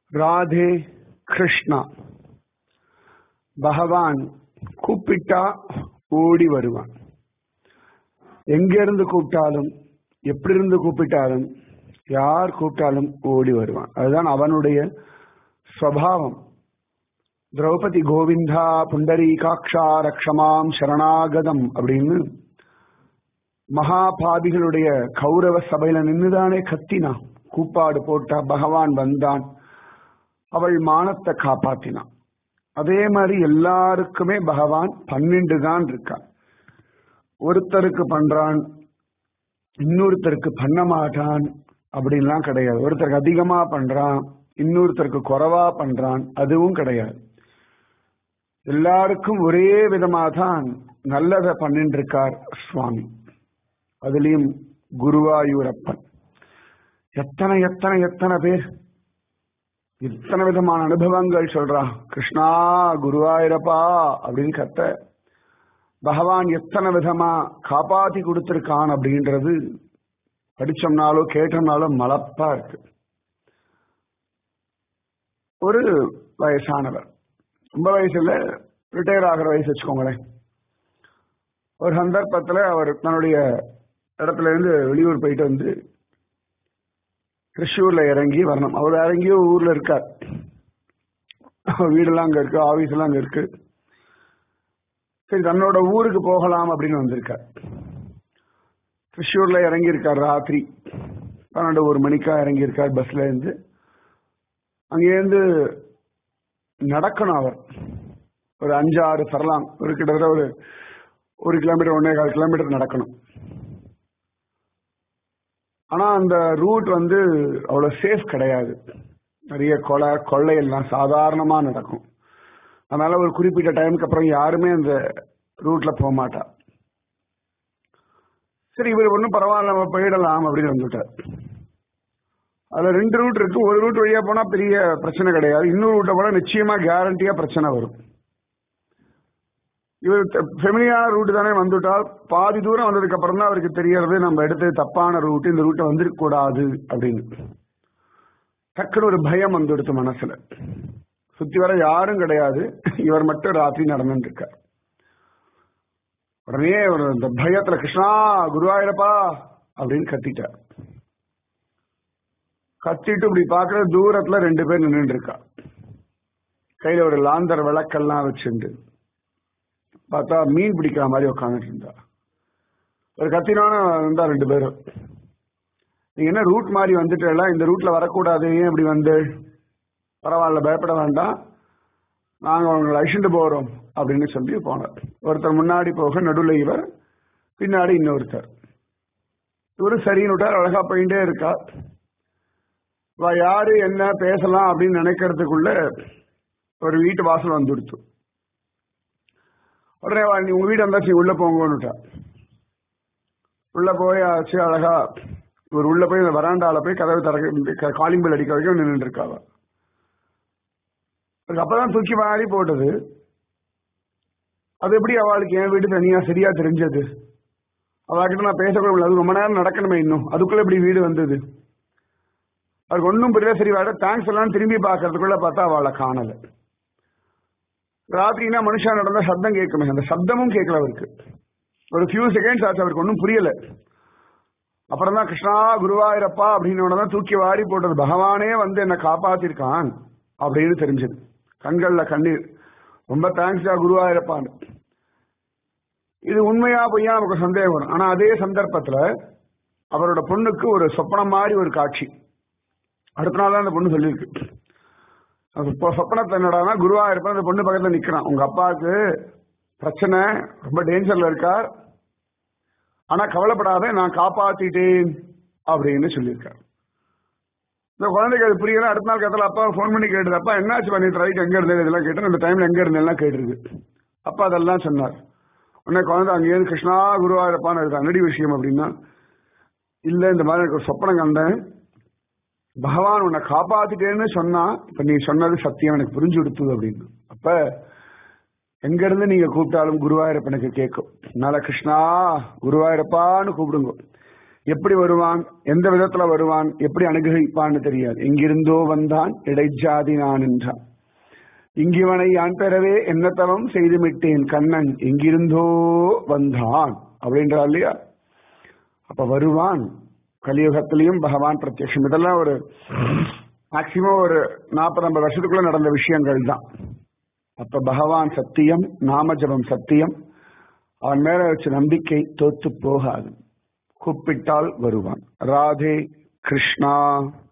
ராதே கிருஷ்ணா பகவான் கூப்பிட்டா ஓடி வருவான் எங்க இருந்து கூப்பிட்டாலும் எப்படி இருந்து கூப்பிட்டாலும் யார் கூப்பிட்டாலும் ஓடி வருவான் அதுதான் அவனுடைய ஸ்வபாவம் திரௌபதி கோவிந்தா புண்டரீகாட்சா ரக்ஷமாம் சரணாகதம் அப்படின்னு மகாபாதிகளுடைய கௌரவ சபையில நின்றுதானே கத்தினா கூப்பாடு போட்டா பகவான் வந்தான் அவள் மானத்தை காப்பாத்தினான் அதே மாதிரி எல்லாருக்குமே பகவான் பன்னெண்டு தான் இருக்கான் ஒருத்தருக்கு பண்றான் இன்னொருத்தருக்கு பண்ண மாட்டான் அப்படின்லாம் கிடையாது ஒருத்தருக்கு அதிகமா பண்றான் இன்னொருத்தருக்கு குறைவா பண்றான் அதுவும் கிடையாது எல்லாருக்கும் ஒரே விதமா தான் நல்லதை பண்ணிட்டு இருக்கார் சுவாமி அதுலயும் குருவாயூரப்பன் எத்தனை எத்தனை எத்தனை பேர் எத்தனை விதமான அனுபவங்கள் சொல்றா கிருஷ்ணா குருவாயூரப்பா அப்படின்னு கத்த பகவான் எத்தனை விதமா காப்பாத்தி கொடுத்திருக்கான் அப்படின்றது படிச்சோம்னாலோ கேட்டோம்னாலோ மலப்பா இருக்கு ஒரு வயசானவர் ரொம்ப வயசுல ரிட்டையர் ஆகிற வயசு வச்சுக்கோங்களேன் ஒரு சந்தர்ப்பத்தில் அவர் தன்னுடைய இடத்துல இருந்து வெளியூர் போயிட்டு வந்து திருஷூர்ல இறங்கி வரணும் அவர் இறங்கியோ ஊர்ல இருக்கார் வீடெல்லாம் அங்க இருக்கு ஆபீஸ் எல்லாம் அங்க இருக்கு சரி தன்னோட ஊருக்கு போகலாம் அப்படின்னு வந்திருக்கார் திருஷூர்ல இறங்கி இருக்கார் ராத்திரி பன்னெண்டு ஒரு மணிக்கா இறங்கி இருக்கார் பஸ்ல இருந்து அங்கேருந்து நடக்கணும் அவர் ஒரு அஞ்சாறு சரலாம் ஒரு கிட்டத்தட்ட ஒரு ஒரு கிலோமீட்டர் ஒன்னே கால் கிலோமீட்டர் நடக்கணும் ஆனா அந்த ரூட் வந்து அவ்வளவு சேஃப் கிடையாது நிறைய கொலை கொள்ளை எல்லாம் சாதாரணமா நடக்கும் அதனால ஒரு குறிப்பிட்ட டைமுக்கு அப்புறம் யாருமே அந்த ரூட்ல போக மாட்டா சரி இவர் ஒன்றும் பரவாயில்ல நம்ம போயிடலாம் அப்படின்னு வந்துட்டார் அதுல ரெண்டு ரூட் இருக்கு ஒரு ரூட் வழியா போனா பெரிய பிரச்சனை கிடையாது இன்னொரு ரூட்டை போனா நிச்சயமா கேரண்டியா பிரச்சனை வரும் இவர் ஃபெமிலியான ரூட் தானே வந்துட்டால் பாதி தூரம் வந்ததுக்கு அப்புறம் தான் அவருக்கு தெரியறது நம்ம எடுத்து தப்பான ரூட் இந்த ரூட்டை வந்துருக்க கூடாது அப்படின்னு டக்குன்னு ஒரு பயம் வந்துடுத்து மனசுல சுத்தி வர யாரும் கிடையாது இவர் மட்டும் ராத்திரி நடந்துட்டு இருக்கார் உடனே ஒரு இந்த பயத்துல கிருஷ்ணா குருவாயிரப்பா அப்படின்னு கத்திட்டார் கத்திட்டு இப்படி பாக்குற தூரத்துல ரெண்டு பேர் நின்றுட்டு இருக்கா கையில ஒரு லாந்தர் விளக்கெல்லாம் வச்சுண்டு பார்த்தா மீன் பிடிக்கிற மாதிரி உட்காந்துட்டு இருந்தா ஒரு கத்தினான இருந்தா ரெண்டு பேரும் நீங்க என்ன ரூட் மாதிரி வந்துட்டு இந்த ரூட்ல வரக்கூடாது ஏன் இப்படி வந்து பரவாயில்ல பயப்பட வேண்டாம் நாங்க உங்களை அழிச்சுட்டு போறோம் அப்படின்னு சொல்லி போனார் ஒருத்தர் முன்னாடி போக நடுவில் இவர் பின்னாடி இன்னொருத்தர் இவரு சரின்னு விட்டார் அழகா போயிட்டே இருக்கா யாரு என்ன பேசலாம் அப்படின்னு நினைக்கிறதுக்குள்ள ஒரு வீட்டு வாசல் வந்துடுத்து உடனே நீ உங்க வீடு வந்தாச்சு உள்ள போங்கன்னுட்டா உள்ள போய் ஆச்சு அழகா ஒரு உள்ள போய் இந்த வராண்டால போய் கதவு திறக்க காலிங் பெல் அடிக்க வரைக்கும் நின்று இருக்காவ அப்பதான் தூக்கி மாறி போட்டது அது எப்படி அவளுக்கு என் வீடு தனியா சரியா தெரிஞ்சது அவகிட்ட நான் பேசக்கூட அது ரொம்ப நேரம் நடக்கணுமே இன்னும் அதுக்குள்ள எப்படி வீடு வந்தது அவருக்கு ஒன்றும் புரியல சரி வேற தேங்க்ஸ் எல்லாம் திரும்பி பார்க்கறதுக்குள்ள பார்த்தா அவளை காணல ராத்திரினா மனுஷன் நடந்த சப்தம் கேட்குமே அந்த சப்தமும் கேட்கல அவருக்கு ஒரு ஃபியூ செகண்ட்ஸ் ஆச்சு அவருக்கு ஒன்றும் புரியல அப்புறம் தான் கிருஷ்ணா குருவாயிரப்பா அப்படின்னு தான் தூக்கி வாரி போட்டது பகவானே வந்து என்னை காப்பாத்திருக்கான் அப்படின்னு தெரிஞ்சது கண்கள்ல கண்ணீர் ரொம்ப தேங்க்ஸா குருவாயிரப்பான்னு இது உண்மையா பொய்யா நமக்கு சந்தேகம் வரும் ஆனா அதே சந்தர்ப்பத்துல அவரோட பொண்ணுக்கு ஒரு சொப்பனம் மாதிரி ஒரு காட்சி அடுத்த நாள் தான் அந்த பொண்ணு சொல்லியிருக்கு இப்போ சொப்பனத்தை என்னடானா குருவா இருப்ப அந்த பொண்ணு பக்கத்துல நிக்கிறான் உங்க அப்பாவுக்கு பிரச்சனை ரொம்ப டேஞ்சர்ல இருக்கார் ஆனா கவலைப்படாத நான் காப்பாத்திட்டேன் அப்படின்னு சொல்லியிருக்கார் இந்த குழந்தைக்கு அது புரியல அடுத்த நாள் கத்தல அப்பா ஃபோன் பண்ணி கேட்டது அப்பா என்னாச்சு பண்ணிட்டு ரைட் எங்க இருந்தது இதெல்லாம் கேட்டேன் அந்த டைம்ல எங்க இருந்தெல்லாம் கேட்டிருக்கு அப்பா அதெல்லாம் சொன்னார் உடனே குழந்தை அங்கேயிருந்து கிருஷ்ணா குருவா இருப்பான்னு இருக்கு அன்னடி விஷயம் அப்படின்னா இல்ல இந்த மாதிரி எனக்கு ஒரு சொப்பனம் கண்டேன் பகவான் உன்னை காப்பாத்திட்டேன்னு சொன்னா இப்ப நீ சொன்னது சத்தியம் எனக்கு புரிஞ்சு கொடுத்தது அப்படின்னு அப்ப எங்க இருந்து நீங்க கூப்பிட்டாலும் குருவாயூரப்பனுக்கு கேட்கும் அதனால கிருஷ்ணா குருவாயூரப்பான்னு கூப்பிடுங்க எப்படி வருவான் எந்த விதத்துல வருவான் எப்படி அனுகிரகிப்பான்னு தெரியாது எங்கிருந்தோ வந்தான் இடைஜாதி நான் என்றான் இங்கிவனை யான் பெறவே என்ன தவம் செய்துமிட்டேன் கண்ணன் எங்கிருந்தோ வந்தான் அப்படின்றா இல்லையா அப்ப வருவான் கலியுகத்திலையும் பகவான் பிரத்யக்ஷம் இதெல்லாம் ஒரு மேக்சிமம் ஒரு நாற்பது ஐம்பது வருஷத்துக்குள்ள நடந்த விஷயங்கள் தான் அப்ப பகவான் சத்தியம் நாம ஜபம் சத்தியம் அவன் மேல வச்ச நம்பிக்கை தோத்து போகாது கூப்பிட்டால் வருவான் ராதே கிருஷ்ணா